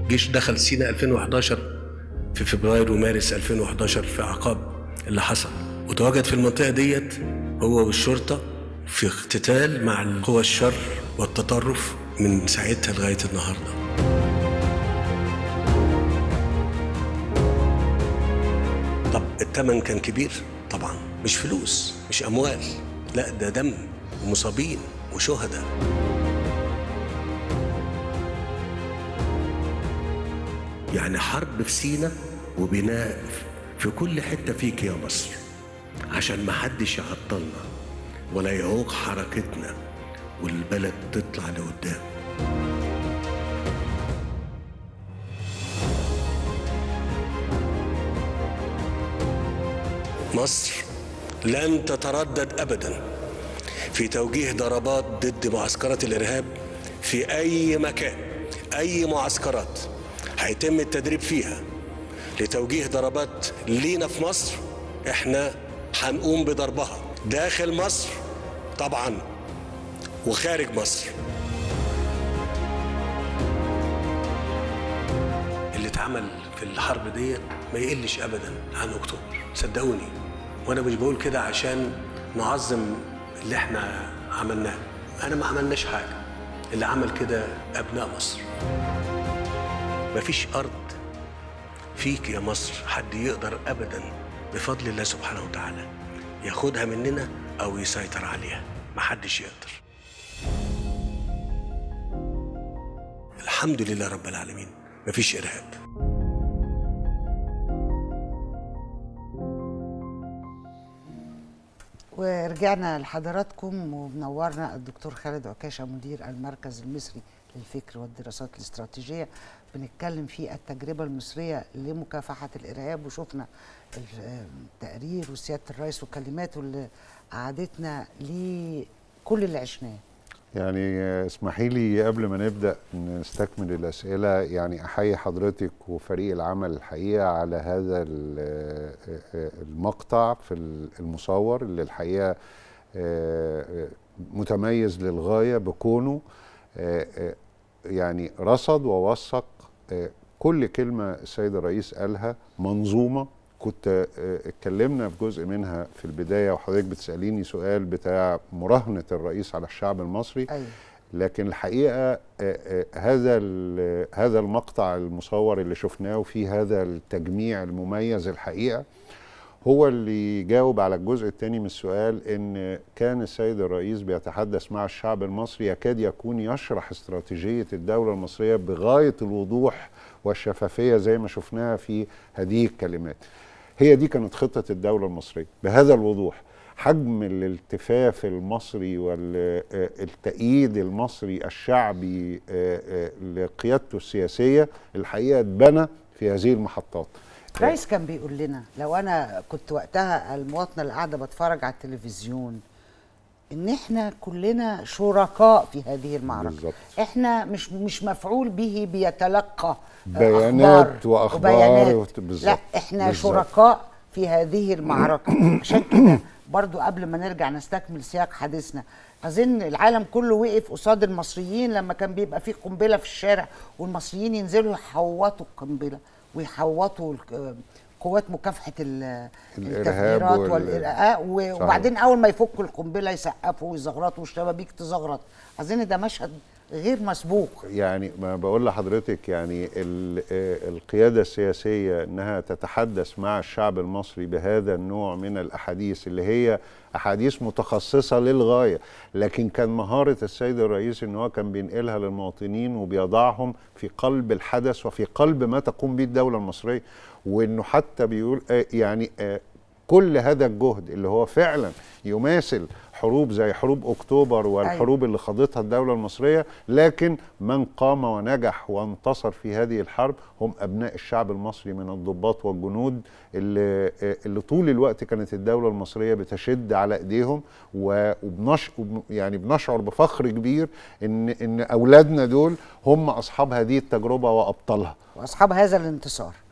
الجيش دخل سيناء 2011 في فبراير ومارس 2011 في عقاب اللي حصل وتواجد في المنطقة ديت هو والشرطة في اقتتال مع قوى الشر والتطرف من ساعتها لغاية النهارده طب الثمن كان كبير طبعا مش فلوس مش اموال لا ده دم ومصابين وشهداء يعني حرب في سينا وبناء في كل حته فيك يا مصر عشان ما حدش يعطلنا ولا يعوق حركتنا والبلد تطلع لقدام مصر لن تتردد ابدا في توجيه ضربات ضد معسكرات الارهاب في اي مكان اي معسكرات هيتم التدريب فيها لتوجيه ضربات لينا في مصر احنا هنقوم بضربها داخل مصر طبعا وخارج مصر اللي اتعمل في الحرب ديت ما يقلش ابدا عن اكتوبر صدقوني وانا مش بقول كده عشان نعظم اللي احنا عملناه انا ما عملناش حاجه اللي عمل كده ابناء مصر مفيش ارض فيك يا مصر حد يقدر ابدا بفضل الله سبحانه وتعالى ياخدها مننا او يسيطر عليها محدش يقدر الحمد لله رب العالمين مفيش ارهاب ورجعنا لحضراتكم ومنورنا الدكتور خالد عكاشة مدير المركز المصري للفكر والدراسات الاستراتيجية بنتكلم في التجربة المصرية لمكافحة الإرهاب وشفنا التقرير وسيادة الرئيس وكلماته اللي قعدتنا لكل اللي عشناه يعني اسمحي لي قبل ما نبدا نستكمل الاسئله يعني احيي حضرتك وفريق العمل الحقيقه على هذا المقطع في المصور اللي الحقيقه متميز للغايه بكونه يعني رصد ووثق كل كلمه السيد الرئيس قالها منظومه كنت اتكلمنا في جزء منها في البدايه وحضرتك بتساليني سؤال بتاع مراهنه الرئيس على الشعب المصري أيوة. لكن الحقيقه هذا هذا المقطع المصور اللي شفناه وفي هذا التجميع المميز الحقيقه هو اللي يجاوب على الجزء الثاني من السؤال ان كان السيد الرئيس بيتحدث مع الشعب المصري يكاد يكون يشرح استراتيجيه الدوله المصريه بغايه الوضوح والشفافيه زي ما شفناها في هذه الكلمات. هي دي كانت خطه الدوله المصريه بهذا الوضوح. حجم الالتفاف المصري والتأييد المصري الشعبي لقيادته السياسيه الحقيقه اتبنى في هذه المحطات. الرئيس كان بيقول لنا لو انا كنت وقتها المواطنه اللي قاعده بتفرج على التلفزيون ان احنا كلنا شركاء في هذه المعركه بالزبط. احنا مش مش مفعول به بيتلقى بيانات واخبار وبيانات بالزبط. لا احنا بالزبط. شركاء في هذه المعركه عشان كده برضو قبل ما نرجع نستكمل سياق حديثنا اظن العالم كله وقف قصاد المصريين لما كان بيبقى في قنبله في الشارع والمصريين ينزلوا يحوطوا القنبله ويحوطوا قوات مكافحه التفجيرات وال- والارهاب وبعدين اول ما يفكوا القنبله يسقفوا ويزغرطوا والشبابيك تزغرط اظن ده مشهد غير مسبوق يعني ما بقول لحضرتك يعني ال- آه، القيادة السياسية انها تتحدث مع الشعب المصري بهذا النوع من الاحاديث اللي هي احاديث متخصصة للغاية لكن كان مهارة السيد الرئيس ان هو كان بينقلها للمواطنين وبيضعهم في قلب الحدث وفي قلب ما تقوم به الدولة المصرية وانه حتى بيقول آه، يعني آه، كل هذا الجهد اللي هو فعلا يماثل حروب زي حروب اكتوبر والحروب اللي خاضتها الدوله المصريه لكن من قام ونجح وانتصر في هذه الحرب هم ابناء الشعب المصري من الضباط والجنود اللي اللي طول الوقت كانت الدوله المصريه بتشد على ايديهم و- وبنش وب- يعني بنشعر بفخر كبير ان ان اولادنا دول هم اصحاب هذه التجربه وابطالها واصحاب هذا الانتصار